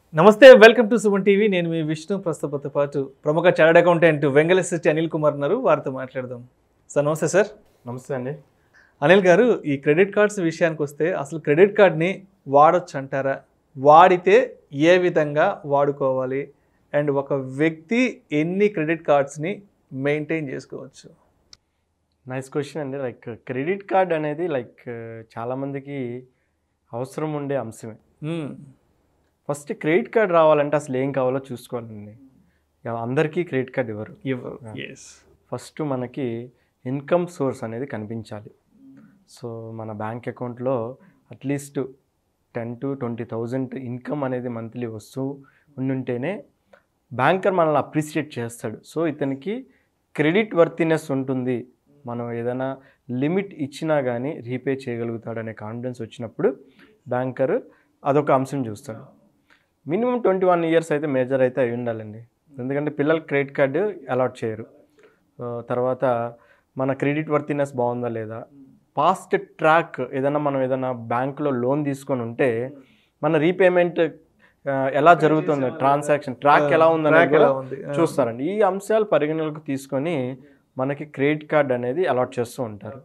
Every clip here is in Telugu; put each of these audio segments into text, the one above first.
నమస్తే వెల్కమ్ టు సుమన్ టీవీ నేను మీ విష్ణు ప్రస్తుతంతో పాటు ప్రముఖ చార్డ్ అకౌంటెంట్ వెంగళశెట్టి అనిల్ కుమార్ ఉన్నారు వారితో మాట్లాడదాం సార్ నమస్తే సార్ నమస్తే అండి అనిల్ గారు ఈ క్రెడిట్ కార్డ్స్ విషయానికి వస్తే అసలు క్రెడిట్ కార్డ్ని వాడొచ్చు అంటారా వాడితే ఏ విధంగా వాడుకోవాలి అండ్ ఒక వ్యక్తి ఎన్ని క్రెడిట్ కార్డ్స్ని మెయింటైన్ చేసుకోవచ్చు నైస్ క్వశ్చన్ అండి లైక్ క్రెడిట్ కార్డ్ అనేది లైక్ చాలామందికి అవసరం ఉండే అంశమే మ్మ్. ఫస్ట్ క్రెడిట్ కార్డ్ రావాలంటే అసలు ఏం కావాలో చూసుకోవాలండి ఇక అందరికీ క్రెడిట్ కార్డ్ ఇవ్వరు ఇవ్వరు ఎస్ ఫస్ట్ మనకి ఇన్కమ్ సోర్స్ అనేది కనిపించాలి సో మన బ్యాంక్ అకౌంట్లో at least ten to twenty thousand income అనేది మంత్లీ వస్తూ ఉండుంటేనే బ్యాంకర్ మనల్ని అప్రిషియేట్ చేస్తాడు సో ఇతనికి క్రెడిట్ వర్తినెస్ ఉంటుంది మనం ఏదైనా లిమిట్ ఇచ్చినా కానీ రీపే చేయగలుగుతాడు అనే కాన్ఫిడెన్స్ వచ్చినప్పుడు బ్యాంకర్ అదొక అంశం చూస్తాడు మినిమం ట్వంటీ వన్ ఇయర్స్ అయితే మేజర్ అయితే అయి ఉండాలండి ఎందుకంటే పిల్లలు క్రెడిట్ కార్డు అలాట్ చేయరు ఆ, తర్వాత మన క్రెడిట్ వర్తినెస్ బాగుందా లేదా పాస్ట్ ట్రాక్ ఏదైనా మనం ఏదైనా బ్యాంకులో లోన్ తీసుకొని ఉంటే మన రీపేమెంట్ ఎలా జరుగుతుంది ట్రాన్సాక్షన్ ట్రాక్ ఎలా ఉందని Track ఎలా ఉంది ఆ. చూస్తారండి ఈ అంశాలు పరిగణలోకి తీసుకొని మనకి క్రెడిట్ కార్డ్ అనేది అలాట్ చేస్తూ ఉంటారు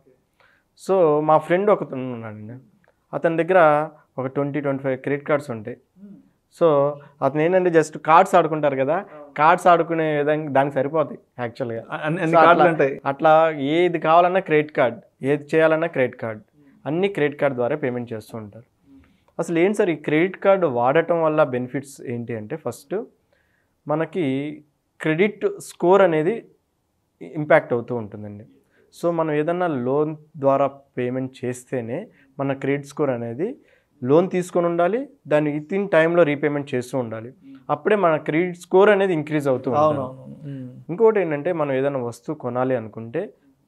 సో మా ఫ్రెండ్ ఒకతను ఉన్నాడండి అతని దగ్గర ఒక twenty twenty five credit cards ఉంటాయి సో అతను ఏంటంటే జస్ట్ కార్డ్స్ ఆడుకుంటారు కదా కార్డ్స్ ఆడుకునే విధంగా దానికి సరిపోతాయి యాక్చువల్గా అన్ని అన్ని సో కార్డులు అట్లా- ఉంటాయి అట్లా ఏది కావాలన్నా క్రెడిట్ కార్డ్ ఏది చేయాలన్నా క్రెడిట్ కార్డ్ అన్ని క్రెడిట్ కార్డ్ ద్వారా పేమెంట్ చేస్తూ ఉంటారు అసలు ఏంటి సార్ ఈ క్రెడిట్ కార్డు వాడటం వల్ల బెనిఫిట్స్ ఏంటి అంటే ఫస్ట్ మనకి క్రెడిట్ స్కోర్ అనేది ఇంపాక్ట్ అవుతూ ఉంటుందండి సో మనం ఏదన్నా లోన్ ద్వారా పేమెంట్ చేస్తేనే మన క్రెడిట్ స్కోర్ అనేది లోన్ తీసుకొని ఉండాలి దాన్ని విత్ ఇన్ టైంలో రీపేమెంట్ చేస్తూ ఉండాలి అప్పుడే మన క్రెడిట్ స్కోర్ అనేది ఇంక్రీజ్ అవుతూ ఉంటుంది అవునవును మ్మ్. ఇంకోటి ఏంటంటే మనం ఏదైనా వస్తువు కొనాలి అనుకుంటే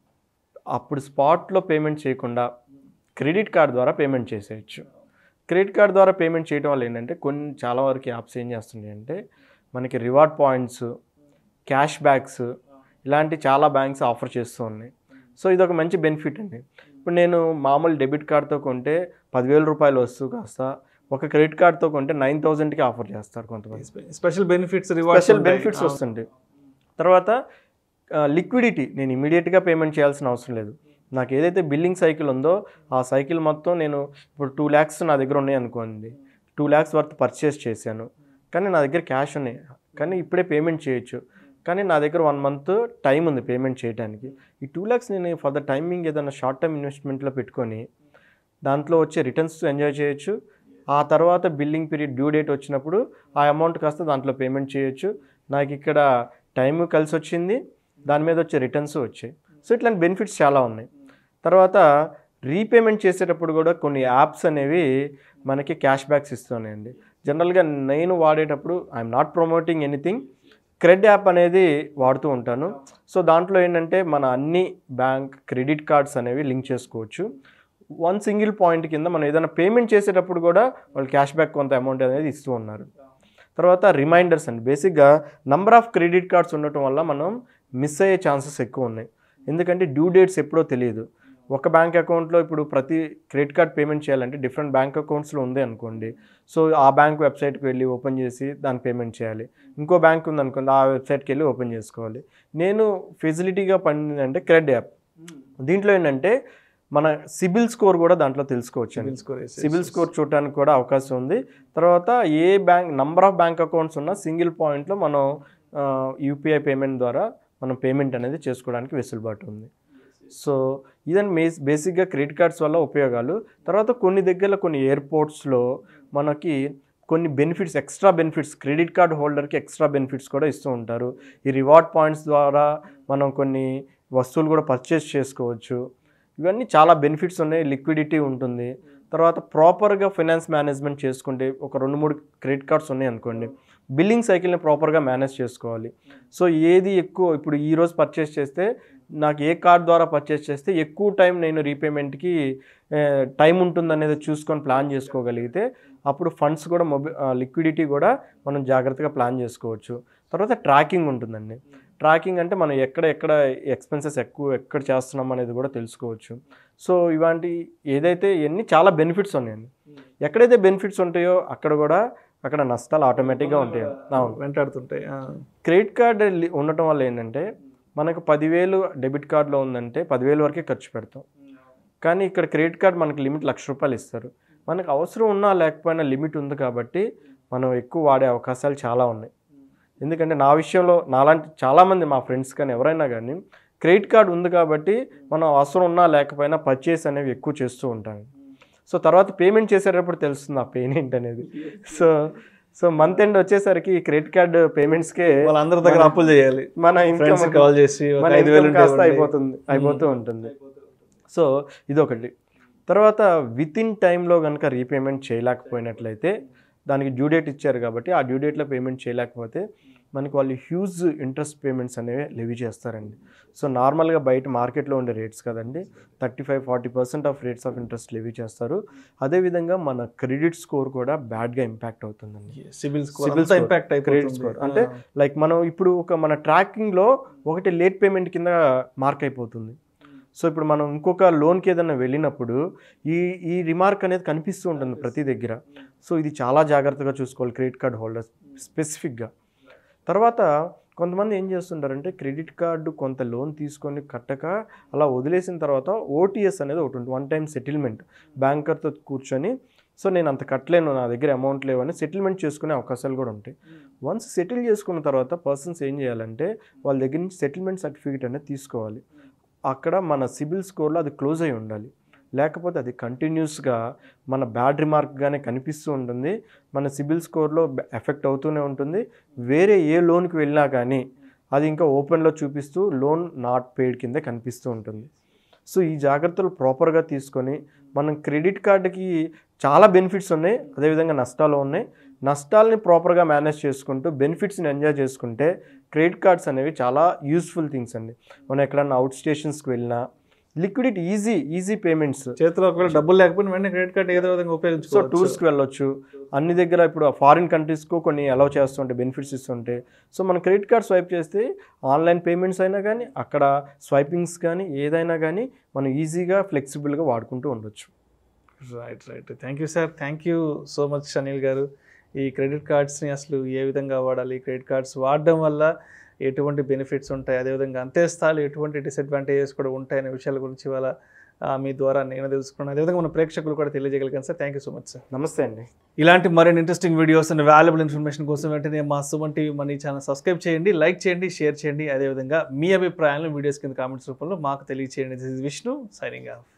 అప్పుడు స్పాట్లో పేమెంట్ చేయకుండా క్రెడిట్ కార్డ్ ద్వారా పేమెంట్ చేసేయచ్చు క్రెడిట్ కార్డ్ ద్వారా పేమెంట్ చేయడం వల్ల ఏంటంటే కొన్ని చాలా వరకు యాప్స్ ఏం చేస్తున్నాయి అంటే మనకి రివార్డ్ పాయింట్స్ క్యాష్ బ్యాక్స్ ఇలాంటి చాలా బ్యాంక్స్ ఆఫర్ చేస్తూ ఉన్నాయి సో ఇది ఒక మంచి బెనిఫిట్ అండి ఇప్పుడు నేను మామూలు డెబిట్ కార్డ్తో కొంటే పదివేల రూపాయలు వస్తువు కాస్త ఒక క్రెడిట్ కార్డ్తో కొంటే నైన్ థౌజండ్కి ఆఫర్ చేస్తారు కొంతమంది special benefits rewards special benefits వస్తుంటాయి తర్వాత లిక్విడిటీ నేను ఇమీడియట్గా పేమెంట్ చేయాల్సిన అవసరం లేదు నాకు ఏదైతే బిల్లింగ్ సైకిల్ ఉందో ఆ సైకిల్ మొత్తం నేను ఇప్పుడు టూ ల్యాక్స్ నా దగ్గర ఉన్నాయి అనుకోండి టూ ల్యాక్స్ వర్త్ పర్చేస్ చేశాను కానీ నా దగ్గర క్యాష్ ఉన్నాయి కానీ ఇప్పుడే పేమెంట్ చేయొచ్చు కానీ నా దగ్గర వన్ మంత్ టైం ఉంది పేమెంట్ చేయడానికి ఈ టూ ల్యాక్స్ నేను ఫర్ ద టైమింగ్ ఏదైనా షార్ట్ టర్మ్ ఇన్వెస్ట్మెంట్లో పెట్టుకొని దాంట్లో వచ్చే రిటర్న్స్ ఎంజాయ్ చేయొచ్చు ఆ తర్వాత బిల్లింగ్ పీరియడ్ డ్యూ డేట్ వచ్చినప్పుడు ఆ అమౌంట్ కాస్త దాంట్లో పేమెంట్ చేయొచ్చు నాకు ఇక్కడ టైం కలిసి వచ్చింది దాని మీద వచ్చే రిటర్న్స్ వచ్చాయి సో ఇట్లాంటి బెనిఫిట్స్ చాలా ఉన్నాయి తర్వాత రీపేమెంట్ చేసేటప్పుడు కూడా కొన్ని యాప్స్ అనేవి మనకి క్యాష్ బ్యాక్స్ ఇస్తున్నాయండి జనరల్గా నేను వాడేటప్పుడు I'm not promoting anything CRED app అనేది వాడుతూ ఉంటాను సో దాంట్లో ఏంటంటే మన అన్ని బ్యాంక్ క్రెడిట్ కార్డ్స్ అనేవి లింక్ చేసుకోవచ్చు వన్ సింగిల్ పాయింట్ కింద మనం ఏదైనా పేమెంట్ చేసేటప్పుడు కూడా వాళ్ళు క్యాష్ బ్యాక్ కొంత అమౌంట్ అనేది ఇస్తూ ఉన్నారు తర్వాత రిమైండర్స్ అండి బేసిక్గా నంబర్ ఆఫ్ క్రెడిట్ కార్డ్స్ ఉండటం వల్ల మనం మిస్ అయ్యే ఛాన్సెస్ ఎక్కువ ఉన్నాయి ఎందుకంటే డ్యూ డేట్స్ ఎప్పుడో తెలియదు ఒక బ్యాంక్ అకౌంట్లో ఇప్పుడు ప్రతి క్రెడిట్ కార్డ్ పేమెంట్ చేయాలంటే డిఫరెంట్ బ్యాంక్ అకౌంట్స్లో ఉంది అనుకోండి సో ఆ బ్యాంక్ వెబ్సైట్కి వెళ్ళి ఓపెన్ చేసి దాన్ని పేమెంట్ చేయాలి ఇంకో బ్యాంక్ ఉంది అనుకోండి ఆ వెబ్సైట్కి వెళ్ళి ఓపెన్ చేసుకోవాలి నేను ఫెసిలిటీగా పడింది అంటే క్రెడ్ యాప్ దీంట్లో ఏంటంటే మన సిబిల్ స్కోర్ కూడా దాంట్లో తెలుసుకోవచ్చు అండి సిబిల్ స్కోర్ చూడటానికి కూడా అవకాశం ఉంది తర్వాత ఏ bank number of bank accounts ఉన్న సింగిల్ పాయింట్లో మనం యూపీఐ పేమెంట్ ద్వారా మనం పేమెంట్ అనేది చేసుకోవడానికి వెసులుబాటు ఉంది సో ఇదని మే బేసిక్గా క్రెడిట్ కార్డ్స్ వల్ల ఉపయోగాలు తర్వాత కొన్ని దగ్గర కొన్ని ఎయిర్పోర్ట్స్లో మనకి కొన్ని benefits extra benefits credit card హోల్డర్కి ఎక్స్ట్రా బెనిఫిట్స్ కూడా ఇస్తూ ఉంటారు ఈ రివార్డ్ పాయింట్స్ ద్వారా మనం కొన్ని వస్తువులు కూడా పర్చేస్ చేసుకోవచ్చు ఇవన్నీ చాలా బెనిఫిట్స్ ఉన్నాయి లిక్విడిటీ ఉంటుంది తర్వాత ప్రాపర్గా ఫైనాన్స్ మేనేజ్మెంట్ చేసుకుంటే ఒక రెండు మూడు క్రెడిట్ కార్డ్స్ ఉన్నాయి అనుకోండి బిల్లింగ్ సైకిల్ని ప్రాపర్గా మేనేజ్ చేసుకోవాలి సో ఏది ఎక్కువ ఇప్పుడు ఈ రోజు పర్చేస్ చేస్తే నాకు ఏ కార్డ్ ద్వారా పర్చేస్ చేస్తే ఎక్కువ టైం నేను రీపేమెంట్కి టైం ఉంటుందనేది చూసుకొని ప్లాన్ చేసుకోగలిగితే అప్పుడు ఫండ్స్ కూడా మొబైల్ లిక్విడిటీ కూడా మనం జాగ్రత్తగా ప్లాన్ చేసుకోవచ్చు తర్వాత ట్రాకింగ్ ఉంటుందండి ట్రాకింగ్ అంటే మనం ఎక్కడ ఎక్కడ ఎక్స్పెన్సెస్ ఎక్కువ ఎక్కడ చేస్తున్నాం అనేది కూడా తెలుసుకోవచ్చు సో ఇలాంటి ఏదైతే ఇవన్నీ చాలా బెనిఫిట్స్ ఉన్నాయండి ఎక్కడైతే బెనిఫిట్స్ ఉంటాయో అక్కడ కూడా అక్కడ నష్టాలు ఆటోమేటిక్గా ఉంటాయి అవును వెంటాడుతుంటాయి ఆ. క్రెడిట్ కార్డ్ లి- ఉండటం వల్ల ఏంటంటే మనకు పదివేలు డెబిట్ కార్డులో ఉందంటే పదివేలు వరకే ఖర్చు పెడతాం కానీ ఇక్కడ క్రెడిట్ కార్డ్ మనకి లిమిట్ లక్ష రూపాయలు ఇస్తారు మనకు అవసరం ఉన్నా లేకపోయినా లిమిట్ ఉంది కాబట్టి మనం ఎక్కువ వాడే అవకాశాలు చాలా ఉన్నాయి ఎందుకంటే నా విషయంలో నాలాంటి చాలామంది మా ఫ్రెండ్స్ కానీ ఎవరైనా కానీ క్రెడిట్ కార్డ్ ఉంది కాబట్టి మనం అవసరం ఉన్నా లేకపోయినా పర్చేస్ అనేవి ఎక్కువ చేస్తూ ఉంటాం సో తర్వాత పేమెంట్ చేసేటప్పుడు తెలుస్తుంది ఆ పెయిన్ ఏంటనేది సో సో మంత్ ఎండ్ వచ్చేసరికి క్రెడిట్ కార్డ్ పేమెంట్స్కే వాళ్ళందరి దగ్గర అప్పులు చేయాలి మన ఫ్రెండ్స్ ఇన్కమ్ కాల్ చేసి ఒక మన ఐదు వేలు income ఉంటే కాస్త ఇవ్వండి. అయిపోతుంది అయిపోతూ ఉంటుంది సో ఇదొకటి తర్వాత విత్ ఇన్ టైంలో కనుక రీపేమెంట్ చేయలేకపోయినట్లయితే దానికి డ్యూ డేట్ ఇచ్చారు కాబట్టి ఆ డ్యూ డేట్లో పేమెంట్ చేయలేకపోతే మనకి వాళ్ళు హ్యూజ్ ఇంట్రెస్ట్ పేమెంట్స్ అనేవి లెవీ చేస్తారండి సో నార్మల్గా బయట మార్కెట్లో ఉండే రేట్స్ కదండి thirty five forty percent of rates of interest levy చేస్తారు అదేవిధంగా మన క్రెడిట్ స్కోర్ కూడా బ్యాడ్గా ఇంపాక్ట్ అవుతుందండి సిబిల్ స్కోర్ Cibil అంతా score, ఇంపాక్ట్ క్రెడిట్ అయిపోతుంది స్కోర్ అంటే లైక్ మనం ఇప్పుడు ఒక మన ట్రాకింగ్లో ఒకటి లేట్ పేమెంట్ కింద మార్క్ అయిపోతుంది సో ఇప్పుడు మనం ఇంకొక లోన్కి ఏదైనా వెళ్ళినప్పుడు ఈ ఈ రిమార్క్ అనేది కనిపిస్తూ ఉంటుంది ప్రతి దగ్గర సో ఇది చాలా జాగ్రత్తగా చూసుకోవాలి క్రెడిట్ కార్డ్ హోల్డర్స్ స్పెసిఫిక్గా తర్వాత కొంతమంది ఏం చేస్తుంటారంటే క్రెడిట్ కార్డు కొంత లోన్ తీసుకొని కట్టక అలా వదిలేసిన తర్వాత ఓటీఎస్ అనేది ఒకటి ఉంటుంది వన్ టైం సెటిల్మెంట్ బ్యాంకర్తో కూర్చొని సో నేను అంత కట్టలేను నా దగ్గర అమౌంట్ లేవని సెటిల్మెంట్ చేసుకునే అవకాశాలు కూడా ఉంటాయి వన్స్ సెటిల్ చేసుకున్న తర్వాత పర్సన్స్ ఏం చేయాలంటే వాళ్ళ దగ్గర నుంచి సెటిల్మెంట్ సర్టిఫికేట్ అనేది తీసుకోవాలి అక్కడ మన సిబిల్ స్కోర్లో అది క్లోజ్ అయి ఉండాలి లేకపోతే అది కంటిన్యూస్గా మన బ్యాడ్ రిమార్క్గానే కనిపిస్తూ ఉంటుంది మన సిబిల్ స్కోర్లో ఎఫెక్ట్ అవుతూనే ఉంటుంది వేరే ఏ లోన్కి వెళ్ళినా కానీ అది ఇంకా ఓపెన్లో చూపిస్తూ లోన్ నాట్ పెయిడ్ కింద కనిపిస్తూ ఉంటుంది సో ఈ జాగ్రత్తలు ప్రాపర్గా తీసుకొని మనం క్రెడిట్ కార్డుకి చాలా బెనిఫిట్స్ ఉన్నాయి అదేవిధంగా నష్టాలు ఉన్నాయి నష్టాలని ప్రాపర్గా మేనేజ్ చేసుకుంటూ బెనిఫిట్స్ని ఎంజాయ్ చేసుకుంటే క్రెడిట్ కార్డ్స్ అనేవి చాలా యూస్ఫుల్ థింగ్స్ అండి మనం ఎక్కడన్నా అవుట్ స్టేషన్స్కి వెళ్ళినా లిక్విడిటీ ఈజీ ఈజీ పేమెంట్స్ చేతిలో ఒకవేళ డబ్బులు లేకపోయినా వెంటనే క్రెడిట్ కార్డ్ ఏదో విధంగా సో ఉపయోగించుకోవచ్చు టూర్స్కి వెళ్ళొచ్చు అన్ని దగ్గర ఇప్పుడు ఫారిన్ కంట్రీస్కు కొన్ని అలౌ చేస్తుంటే బెనిఫిట్స్ ఇస్తుంటే సో మనం క్రెడిట్ కార్డ్ స్వైప్ చేస్తే ఆన్లైన్ పేమెంట్స్ అయినా కానీ అక్కడ స్వైపింగ్స్ కానీ ఏదైనా కానీ మనం ఈజీగా ఫ్లెక్సిబుల్గా వాడుకుంటూ ఉండొచ్చు right right thank you sir thank you so much Anil garu ఈ క్రెడిట్ కార్డ్స్ని అసలు ఏ విధంగా వాడాలి క్రెడిట్ కార్డ్స్ వాడడం వల్ల ఎటువంటి బెనిఫిట్స్ ఉంటాయి అదేవిధంగా అంతే స్థాయిలో ఎటువంటి డిసడ్వాంటేజెస్ కూడా ఉంటాయనే విషయాల గురించి ఇవాళ ఆ, మీ ద్వారా నేను తెలుసుకున్నాను అదేవిధంగా మన ప్రేక్షకులు కూడా తెలియజేయగలిగాను sir thank you so much sir నమస్తే అండి ఇలాంటి మరిన్ని interesting videos and valuable information కోసం వెంటనే మా Suman TV money channel subscribe చేయండి లైక్ చేయండి షేర్ చేయండి అదేవిధంగా మీ అభిప్రాయాలను వీడియోస్ కింద కామెంట్స్ రూపంలో మాకు తెలియచేయండి this is Vishnu signing of